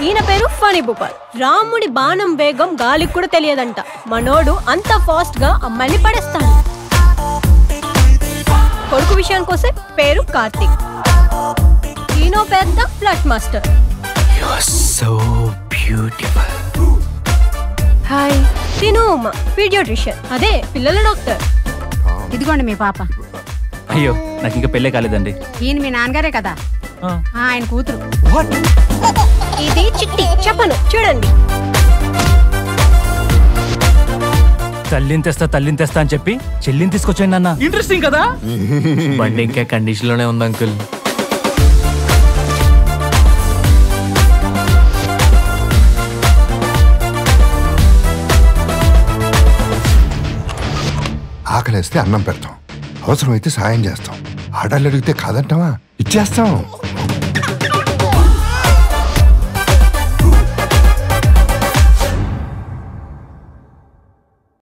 ఈయన పేరు ఫణి భూపాల్ రాముడి బాణం వేగం గాలికి కూడా తెలియదంట మనోడు అంత ఫాస్ట్ గా అమ్మాయిని పడేస్తాడు కొడుకు విషయానికి వస్తే పేరు కార్తిక్ ఈయనో పెద్ద flute master so beautiful hi తిను ఉమా పీడియోట్రిషియన్ అదే పిల్లల డాక్టర్ ఇదిగోండి మీ పాప అయ్యో నాకు ఇంకా పెళ్ళే కాలేదండి ఈయన మీ నాన్నగారే కదా ఆ. ఆ, ఆయన కూతురు ఇది చిట్టి చెప్పను చూడండి తల్లిని తెస్తా తల్లిని తెస్తా అని చెప్పి చెల్లిని తీసుకొచ్చాను నాన్న ఇంట్రెస్టింగ్ కదా బండి ఇంకా కండిషన్ లోనే ఉంది అంకుల్ ఆకలేస్తే అన్నం పెడతాం అవసరమైతే సాయం చేస్తాం ఆర్డర్లు అడిగితే కాదంటావా ఇచ్చేస్తాం